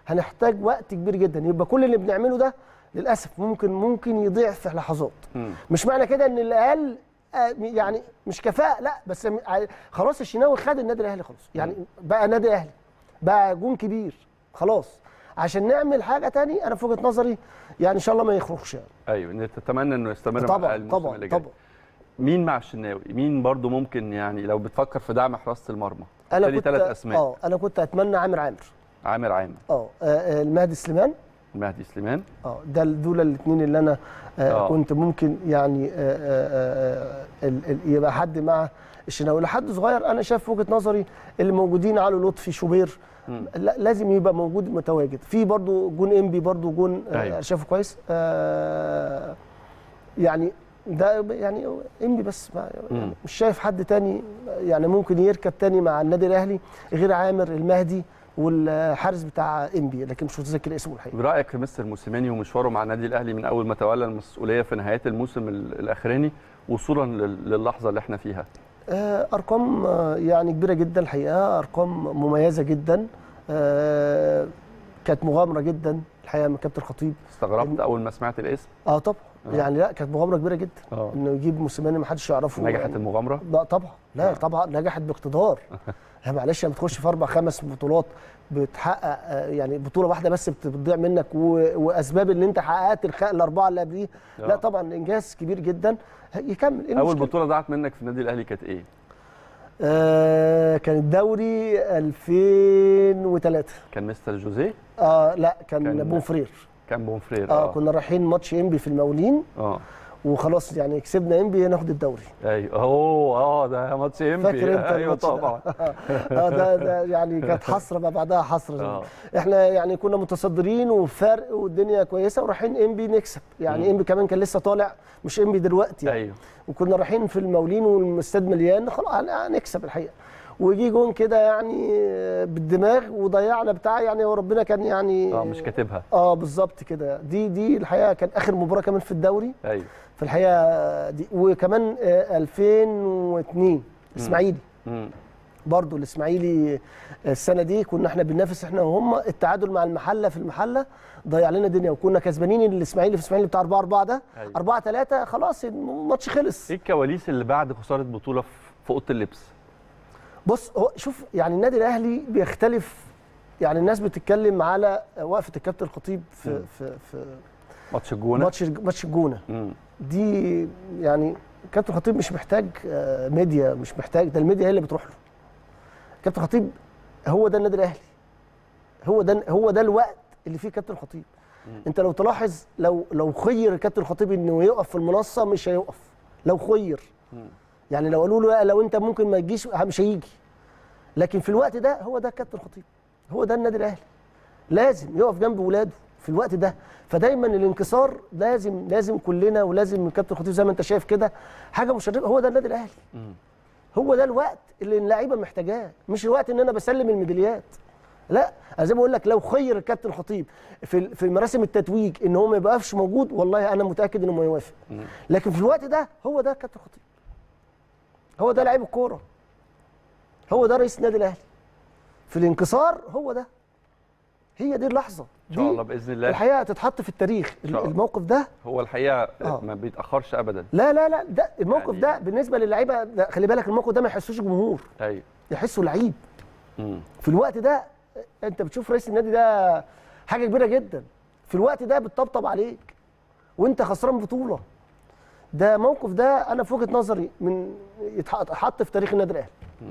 هنحتاج وقت كبير جدا يبقى كل اللي بنعمله ده للاسف ممكن ممكن يضيع في لحظات مم. مش معنى كده ان الاقل آه، يعني مش كفاءه لا بس م- ع- خلاص الشناوي خد النادي الاهلي خلاص يعني بقى نادي اهلي بقى جون كبير خلاص عشان نعمل حاجه تاني انا في وجهه نظري يعني ان شاء الله ما يخرجش يعني ايوه إن تتمنى انه يستمر مع طبعا الموسم طبعا اللي جاي. طبعا مين مع الشناوي مين برضو ممكن يعني لو بتفكر في دعم حراسه المرمى انا ابتدي كنت ثلاث اسماء اه انا كنت اتمنى عامر عامر عامر عامر اه آه، آه، المهدي سليمان مهدي سليمان اه ده دول الاثنين اللي انا آه آه. كنت ممكن يعني آه آه آه ال- ال- يبقى حد مع الشناوي لحد صغير انا شايف في وجهه نظري اللي موجودين علي لطفي شوبير مم. لا لازم يبقى موجود متواجد في برضو جون انبي برضو جون آه أيوة. شايفه كويس آه يعني ده يعني انبي بس ما مم. يعني مش شايف حد تاني يعني ممكن يركب تاني مع النادي الاهلي غير عامر المهدي والحارس بتاع انبي لكن مش متذكر اسمه الحقيقه برايك في مستر موسيماني ومشواره مع النادي الاهلي من اول ما تولى المسؤوليه في نهايه الموسم ال- الاخراني وصولا لل- للحظه اللي احنا فيها آه، ارقام آه، يعني كبيره جدا الحقيقه ارقام مميزه جدا آه، كانت مغامره جدا الحقيقه من كابتن الخطيب استغربت اول ما سمعت الاسم اه طبعا آه. يعني لا كانت مغامره كبيره جدا اه انه يجيب موسيماني ما حدش يعرفه نجحت يعني المغامره لا طبعا لا آه. طبعا نجحت باقتدار يعني معلش لما تخش في اربع خمس بطولات بتحقق آه، يعني بطوله واحده بس بت- بتضيع منك و- واسباب ان انت حققت الخ- الاربعه اللي قبليه لا آه. طبعا انجاز كبير جدا يكمل إيه اول المشكلة؟ بطوله ضاعت منك في النادي الاهلي كانت ايه آه كان الدوري 2003 كان مستر جوزيه اه لا كان, كان- كان بونفرير كان بونفرير اه كنا رايحين ماتش انبي في المقاولين اه وخلاص يعني كسبنا انبي ناخد الدوري ايوه اوه اه ده ماتش امبي فاكر انت ايوه الماتش ده؟ طبعا اه ده, ده يعني كانت حسره ما بعدها حسره اه احنا يعني كنا متصدرين وفرق والدنيا كويسه ورايحين انبي نكسب يعني مم. انبي كمان كان لسه طالع مش انبي دلوقتي يعني. ايوه وكنا رايحين في المقاولين والاستاد مليان خلاص هن- هنكسب الحقيقه ويجي جون كده يعني بالدماغ وضيعنا بتاع يعني وربنا كان يعني اه مش كاتبها اه بالظبط كده دي دي الحقيقه كان اخر مباراه كمان في الدوري ايوه في الحقيقه دي وكمان آه، 2002 الاسماعيلي مم. برضو الاسماعيلي السنه دي كنا احنا بننافس احنا وهم التعادل مع المحله في المحله ضيع لنا الدنيا وكنا كسبانين الاسماعيلي في الاسماعيلي بتاع 4 4 ده أيوة. 4 3 خلاص الماتش خلص ايه الكواليس اللي بعد خساره بطوله في في اوضه اللبس بص هو شوف يعني النادي الاهلي بيختلف يعني الناس بتتكلم على وقفه الكابتن الخطيب في مم. في في ماتش الجونه ماتش ماتش الجونه مم. دي يعني كابتن الخطيب مش محتاج آه، ميديا مش محتاج ده الميديا هي اللي بتروح له كابتن الخطيب هو ده النادي الاهلي هو ده هو ده الوقت اللي فيه كابتن الخطيب مم. انت لو تلاحظ لو لو خير الكابتن الخطيب انه يقف في المنصه مش هيقف لو خير مم. يعني لو قالوا له لا، لو انت ممكن ما تجيش مش هيجي لكن في الوقت ده هو ده كابتن الخطيب هو ده النادي الاهلي لازم يقف جنب ولاده في الوقت ده فدايما الانكسار لازم لازم كلنا ولازم الكابتن الخطيب زي ما انت شايف كده حاجه مشرفه هو ده النادي الاهلي مم. هو ده الوقت اللي اللعيبه محتاجاه مش الوقت ان انا بسلم الميداليات لا انا زي ما بقول لك لو خير الكابتن الخطيب في في مراسم التتويج ان هو ما يبقاش موجود والله انا متاكد انه ما يوافق مم. لكن في الوقت ده هو ده كابتن الخطيب هو ده لعيب الكوره هو ده رئيس النادي الاهلي في الانكسار هو ده هي دي اللحظه ان شاء دي الله باذن الله الحقيقه هتتحط في التاريخ شاء الله. الموقف ده هو الحقيقه آه. ما بيتاخرش ابدا لا لا لا ده الموقف يعني- ده بالنسبه للعيبه ده خلي بالك الموقف ده ما يحسوش جمهور ايوه يحسوا لعيب مم. في الوقت ده انت بتشوف رئيس النادي ده حاجه كبيره جدا في الوقت ده بتطبطب عليك وانت خسران بطوله ده موقف ده انا في وجهه نظري من يتحط يتحط في تاريخ النادي الاهلي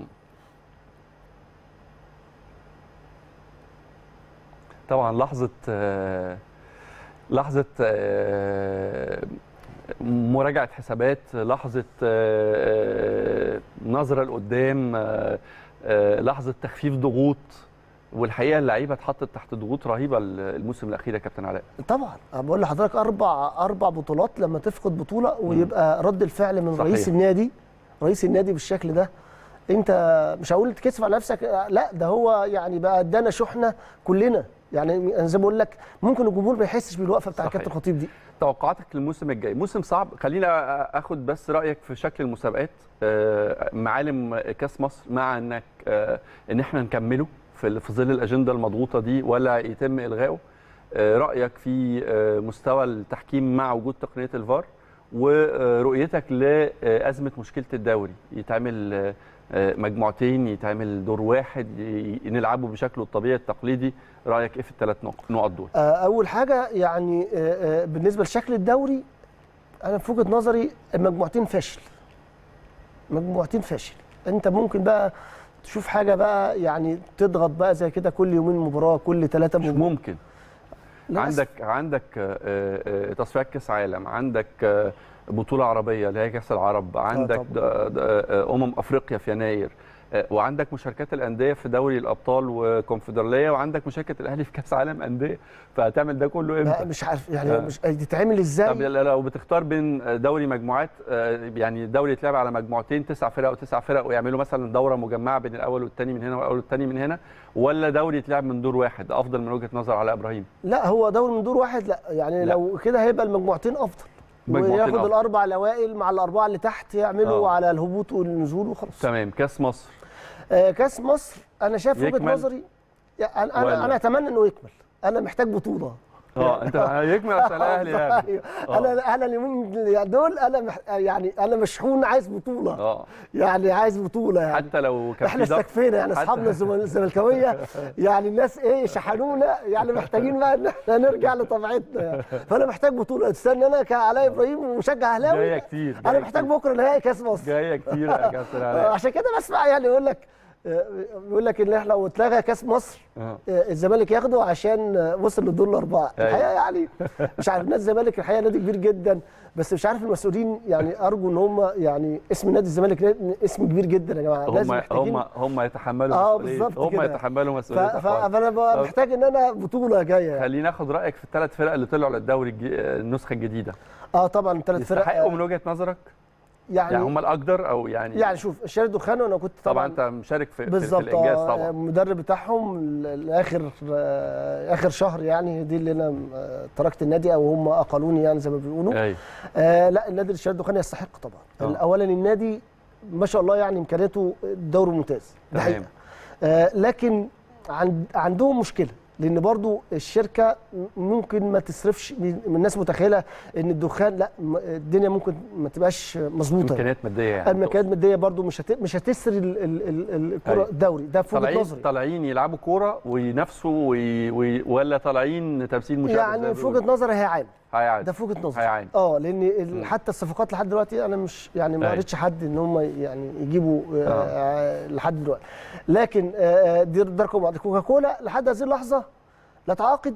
طبعا لحظه آه، لحظه آه، مراجعه حسابات لحظه آه، آه، نظره لقدام آه، آه، لحظه تخفيف ضغوط والحقيقه اللعيبه اتحطت تحت ضغوط رهيبه الموسم الاخير يا كابتن علاء طبعا انا بقول لحضرتك اربع اربع بطولات لما تفقد بطوله ويبقى رد الفعل من صحيح. رئيس النادي رئيس النادي بالشكل ده انت مش هقول تكسف على نفسك لا ده هو يعني بقى ادانا شحنه كلنا يعني انا زي ما بقول لك ممكن الجمهور ما يحسش بالوقفه بتاع صحيح. كابتن الخطيب دي توقعاتك للموسم الجاي موسم صعب خلينا اخد بس رايك في شكل المسابقات آه، معالم كاس مصر مع انك آه، ان احنا نكمله في في ظل الاجنده المضغوطه دي ولا يتم الغائه آه، رايك في آه، مستوى التحكيم مع وجود تقنيه الفار ورؤيتك لازمه مشكله الدوري يتعمل آه، آه، مجموعتين يتعمل دور واحد ي- نلعبه بشكله الطبيعي التقليدي رايك ايه في الثلاث نقط دول آه، اول حاجه يعني آه، آه، بالنسبه لشكل الدوري انا في وجهه نظري المجموعتين فاشل مجموعتين فاشل انت ممكن بقى تشوف حاجه بقى يعني تضغط بقى زي كده كل يومين مباراه كل ثلاثه مش مباراه ممكن للأسف. عندك عندك آه، آه، تصفيات كاس عالم عندك آه، بطوله عربيه اللي هي كاس العرب عندك طبعاً. د- د- آه، امم افريقيا في يناير آه، وعندك مشاركات الانديه في دوري الابطال وكونفدراليه وعندك مشاركه الاهلي في كاس عالم انديه فهتعمل ده كله لا امتى؟ مش عارف يعني آه. مش تتعمل طب ازاي لو بتختار بين دوري مجموعات آه، يعني دوري يتلعب على مجموعتين تسع فرق وتسع فرق ويعملوا مثلا دوره مجمعه بين الاول والثاني من هنا والاول والثاني من هنا ولا دوري يتلعب من دور واحد افضل من وجهه نظر علاء ابراهيم لا هو دوري من دور واحد لا يعني لا. لو كده هيبقى المجموعتين افضل مجموعتين وياخد أفضل. الاربع الاوائل مع الاربعه اللي تحت يعملوا آه. على الهبوط والنزول وخلاص تمام كاس مصر آه كاس مصر انا شايف وجهه يكمل؟ نظري يعني انا ولا؟ انا انا اتمنى انه يكمل انا محتاج بطوله اه انت يكمل عشان الاهلي يعني أيوة. آه. انا انا اليومين دول انا مح... يعني انا مشحون عايز بطوله اه يعني عايز بطوله يعني حتى لو كان احنا في ضغط استكفينا يعني حتى- اصحابنا الزمل- الزملكاويه يعني الناس ايه شحنونا يعني محتاجين بقى ان احنا نرجع لطبيعتنا يعني فانا محتاج بطوله تستنى انا كعلاء ابراهيم ومشجع اهلاوي جايه كتير انا جاية محتاج كتير. بكره نهائي كاس مصر جايه كتير يا كابتن علاء عشان كده بسمع يعني يقول لك يقول لك ان احنا لو اتلغى كاس مصر آه. الزمالك ياخده عشان وصل للدور الاربعه أيوة. الحقيقه يعني مش عارف نادي الزمالك الحقيقه نادي كبير جدا بس مش عارف المسؤولين يعني ارجو ان هم يعني اسم نادي الزمالك نادي- اسم كبير جدا يا جماعه لازم هم محتاجين هم هم يتحملوا آه، مسؤولية. بالظبط هم كده. يتحملوا ف- مسؤوليه ف- الحوار. فانا بقى طب محتاج ان انا بطوله جايه يعني. خلينا ناخد رايك في الثلاث فرق اللي طلعوا للدوري الج- النسخه الجديده اه طبعا ثلاث فرق يستحقوا من وجهه نظرك يعني يعني هم الاقدر او يعني يعني شوف الشارع دخان وانا كنت طبعا طبعا انت مشارك في, في, في بالظبط الانجاز آه، طبعا المدرب بتاعهم ال- الاخر آه، اخر شهر يعني دي اللي انا آه، تركت النادي او هم اقلوني يعني زي ما بيقولوا ايوه آه لا النادي الشارع الدخان يستحق طبعا آه. اولا النادي ما شاء الله يعني امكانياته دوري ممتاز ده تمام. حقيقه آه لكن عند عندهم مشكله لان برضو الشركه ممكن ما تصرفش من الناس متخيله ان الدخان لا م- الدنيا ممكن ما تبقاش مظبوطه امكانيات ماديه يعني المكانات الماديه برضو مش هت... مش هتسري ال- ال- ال- الكره أيوة. الدوري ده في وجهه طالعين نظري طالعين يلعبوا كوره وينافسوا وي... وي... ولا طالعين تمثيل مشابه زي ما يعني في بيقولوا؟ وجهه نظري هيعاني هيعادي ده في وجهه نظري هيعاني اه لان ال- مم. حتى الصفقات لحد دلوقتي انا مش يعني ما أيوة. قريتش حد ان هم يعني يجيبوا آه لحد دلوقتي لكن آه دي ده رقم واحد كوكاكولا لحد هذه اللحظه لا تعاقد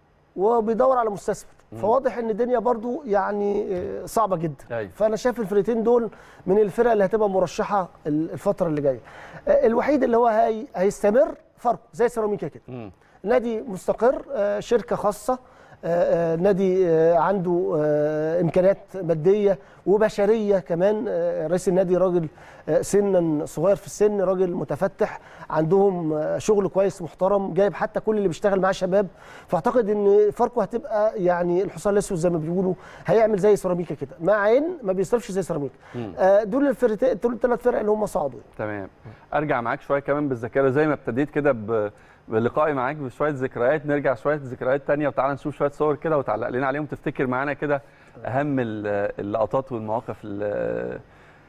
وبيدور على مستثمر فواضح ان الدنيا برضو يعني آه، صعبه جدا أيوة. فانا شايف الفرقتين دول من الفرق اللي هتبقى مرشحه ال- الفتره اللي جايه آه، الوحيد اللي هو هي هيستمر فاركو زي سيراميكا كده مم. نادي مستقر آه، شركه خاصه آه، آه، نادي آه، عنده آه، امكانيات ماديه وبشريه كمان آه، رئيس النادي راجل آه، سنا صغير في السن راجل متفتح عندهم آه، شغل كويس محترم جايب حتى كل اللي بيشتغل معاه شباب فاعتقد ان فاركو هتبقى يعني الحصان الاسود زي ما بيقولوا هيعمل زي سيراميكا كده مع ان ما بيصرفش زي سيراميكا مم. آه، دول الفرقتين دول الثلاث فرق اللي هم صعدوا تمام ارجع معاك شويه كمان بالذاكره زي ما ابتديت كده ب... بلقائي معاك بشويه ذكريات نرجع شويه ذكريات تانية وتعالى نشوف شويه صور كده وتعلق لنا عليهم تفتكر معانا كده اهم ال- اللقطات والمواقف ال-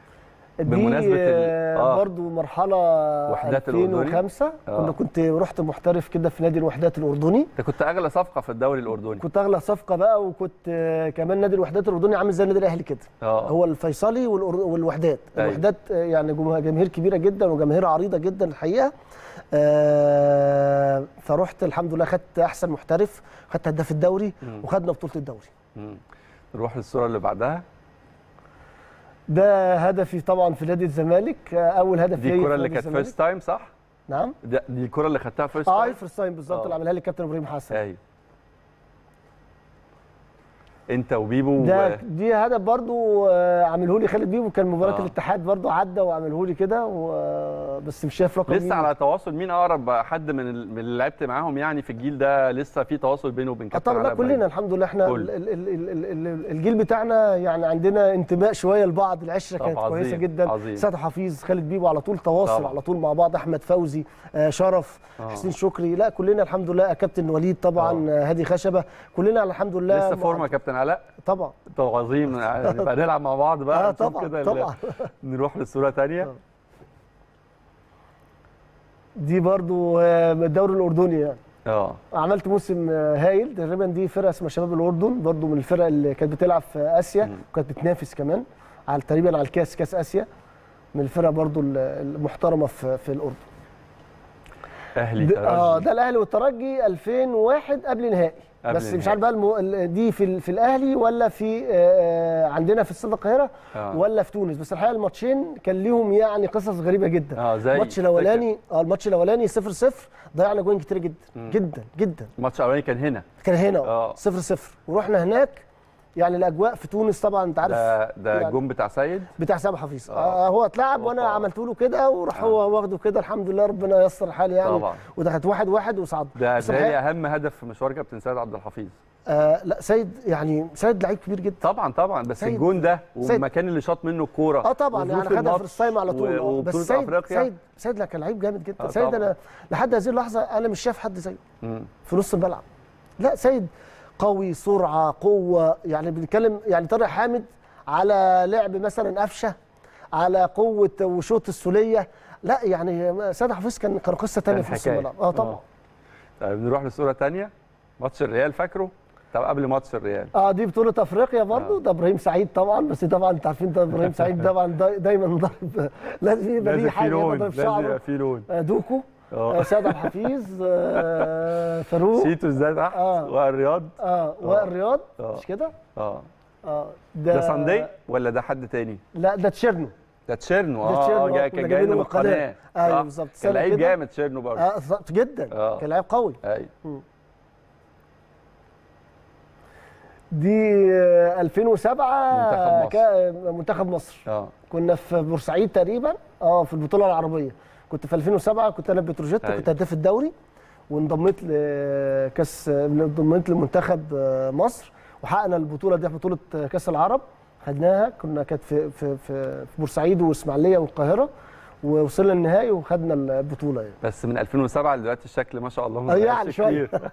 بمناسبة دي ال- آه آه. برضو مرحلة وحدات الأردني. 2005 آه. كنا كنت رحت محترف كده في نادي الوحدات الأردني انت كنت اغلى صفقه في الدوري الاردني كنت أغلى صفقة بقى وكنت آه، كمان نادي الوحدات الأردني عامل زي النادي الأهلي كده اه هو الفيصلي والأر- والوحدات أيوة. الوحدات آه، يعني جمه- جماهير كبيرة جدا وجماهير عريضة جدا الحقيقة آه، فرحت الحمد لله خدت أحسن محترف خدت هداف الدوري مم. وخدنا بطولة الدوري مم. نروح للصوره اللي بعدها ده هدفي طبعا في نادي الزمالك آه، أول هدف دي ليا الكره في اللي نادي كانت الزمالك. فيرست تايم صح نعم ده- دي الكره اللي خدتها فيرست اه تايم فرست تايم بالظبط آه. اللي عملها لي الكابتن ابراهيم حسن ايوه انت وبيبو ده و... دي هدف برضو آه، عامله لي خالد بيبو كان مباراه آه. الاتحاد برضو عدى وعمله لي كده و- بس مش شايف رقم لسه مين. على تواصل مين اقرب حد من ال- من اللي لعبت معاهم يعني في الجيل ده لسه في تواصل بينه وبين آه كابتن طبعا لا علاء إبراهيم؟ كلنا الحمد لله احنا كل. ال- ال- ال- ال- ال- ال- الجيل بتاعنا يعني عندنا انتماء شويه لبعض العشره طب كانت عظيم، كويسه جدا عظيم. سيد حفيظ خالد بيبو على طول تواصل طبعا. على طول مع بعض احمد فوزي آه شرف آه. حسين شكري لا كلنا الحمد لله كابتن وليد طبعا آه. آه. هادي خشبه كلنا الحمد لله لسه مع- فورمه كابتن علاء طبعا طب عظيم يعني نبقى نلعب مع بعض بقى اه نشوف طبعا كده ال- طبعا نروح للصوره ثانيه آه. دي برضو آه، من الدوري الاردني يعني اه عملت موسم آه، هايل تقريبا دي فرقه اسمها شباب الاردن برضو من الفرق اللي كانت بتلعب في اسيا مم. وكانت بتنافس كمان على تقريبا على الكاس كاس اسيا من الفرق برضو ال- المحترمه في في الاردن اهلي ده- اه ترجي ده الاهلي والترجي 2001 قبل نهائي قبل بس مش النهائي. عارف بقى المو... ال- دي في ال- في الاهلي ولا في آه، عندنا في استاد القاهره آه. ولا في تونس بس الحقيقه الماتشين كان ليهم يعني قصص غريبه جدا اه زي الماتش الاولاني اه الماتش الاولاني 0 0 ضيعنا جوان كتير جدا مم. جدا جدا الماتش الاولاني كان هنا كان هنا آه. 0 0 ورحنا هناك يعني الاجواء في تونس طبعا انت عارف ده ده يعني الجون بتاع سيد بتاع سامح حفيظ آه. آه هو اتلعب هو وانا طبعا. عملت له كده وراح آه. هو واخده كده الحمد لله ربنا ييسر الحال يعني طبعا ودخلت واحد واحد وصعد ده بس ده الحقيقة- لي اهم هدف في مشوار كابتن سيد عبد الحفيظ آه لا سيد يعني سيد لعيب كبير جدا طبعا طبعا بس سيد- الجون ده سيد- والمكان اللي شاط منه الكوره اه طبعا يعني وظروف خدها في الماتش الصايم على طول و- آه. بس وبطولة سيد أفريقيا. سيد سيد لا كان لعيب جامد جدا آه سيد طبعاً. انا لحد هذه اللحظه انا مش شايف حد زيه مم. في نص الملعب لا سيد قوي سرعه قوه يعني بنتكلم يعني طارق حامد على لعب مثلا قفشه على قوه وشوط السوليه لا يعني سيد حفيظ كان كان قصه ثانيه كان في نص حكاية. الملعب اه طبعا آه. طيب نروح للصوره الثانيه ماتش الريال فاكره طب قبل ماتش الريال اه دي بطولة افريقيا برضو آه. ده ابراهيم سعيد طبعا بس طبعا انت عارفين ده ابراهيم سعيد طبعا دا- دايما ضارب لازم يبقى لازم ليه في حاجه لون يضرب لازم يبقى شعره في لون آه، دوكو آه، اه سيد عبد الحفيظ آه، فاروق سيتو ازاي تحت آه. والرياض اه والرياض آه. مش كده؟ اه اه ده ساندي ولا ده حد تاني لا ده تشيرنو ده تشيرنو ده اه تشيرنو، اه آه، جاي كنا كان جاي جايبينه له من القناة. القناه ايوه صح؟ بالظبط كان سنة لعيب كده. جامد تشيرنو برضه اه بالظبط جدا آه. كان لعيب قوي ايوه دي آه، 2007 منتخب مصر. كا- منتخب مصر اه كنا في بورسعيد تقريبا اه في البطوله العربيه كنت في 2007 كنت انا بتروجيت أيوة. كنت هداف الدوري وانضميت لكاس انضميت لمنتخب آه، مصر وحققنا البطوله دي في بطوله آه، كاس العرب خدناها كنا كانت في في في في بورسعيد واسماعيليه والقاهره ووصلنا النهائي وخدنا البطوله يعني بس من 2007 لدلوقتي الشكل ما شاء الله ما آه، اتغيرش يعني شوية. كتير.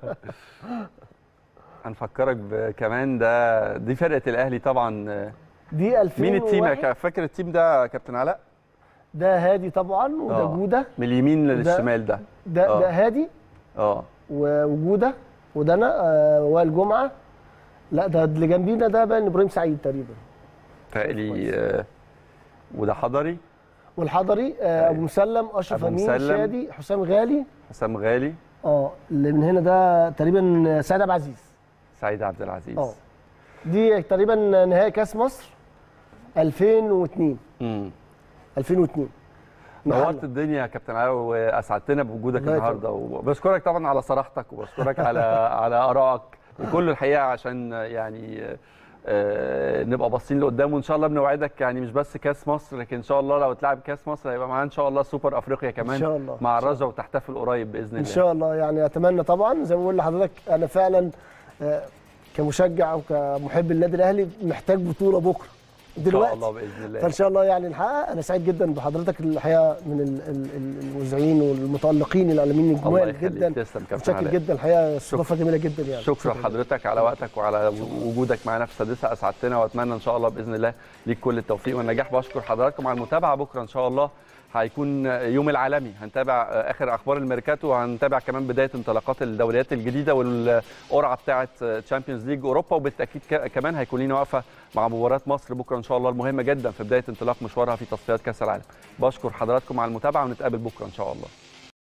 هنفكرك ب- كمان ده دي فرقه الاهلي طبعا آه، دي 2000 مين التيم يا كا- فاكر التيم ده يا كابتن علاء ده هادي طبعا وده آه. جوده من اليمين للشمال ده ده آه. ده هادي اه وجوده وده انا آه، وائل جمعه لا ده اللي جنبينا ده باين ابراهيم سعيد تقريبا تقلي آه، وده حضري والحضري آه، أيوة. ابو مسلم اشرف أبو امين مسلم. شادي حسام غالي حسام غالي اه اللي من هنا ده تقريبا سعد عبد العزيز سعيد عبد العزيز اه دي تقريبا نهائي كاس مصر 2002 امم 2002 نورت محلة. الدنيا يا كابتن علاء واسعدتنا بوجودك الله النهارده وبشكرك طبعا على صراحتك وبشكرك على على ارائك وكل الحقيقه عشان يعني آه، نبقى باصين لقدام وان شاء الله بنوعدك يعني مش بس كاس مصر لكن ان شاء الله لو اتلعب كاس مصر هيبقى معانا ان شاء الله سوبر افريقيا كمان إن شاء الله. مع إن شاء الرجا وتحتفل قريب باذن الله ان شاء الله يعني اتمنى طبعا زي ما بقول لحضرتك انا فعلا آه، كمشجع وكمحب النادي الاهلي محتاج بطوله بكره ان شاء دلوقتي الله باذن الله فان شاء الله يعني نحقق انا سعيد جدا بحضرتك الحقيقه من ال- ال- ال- المذيعين والمتالقين الاعلاميين الله الجمال يخليك جدا تسلم كابتن متشكر علاء جدا الحقيقه استضافه جميله جدا يعني شكرا لحضرتك على وقتك وعلى وجودك معنا في السادسه اسعدتنا واتمنى ان شاء الله باذن الله ليك كل التوفيق والنجاح بشكر حضراتكم على المتابعه بكره ان شاء الله هيكون يوم العالمي هنتابع اخر اخبار الميركاتو وهنتابع كمان بدايه انطلاقات الدوريات الجديده والقرعه بتاعه تشامبيونز ليج اوروبا وبالتاكيد ك- كمان هيكون لينا وقفه مع مباراه مصر بكره ان شاء الله المهمه جدا في بدايه انطلاق مشوارها في تصفيات كاس العالم بشكر حضراتكم على المتابعه ونتقابل بكره ان شاء الله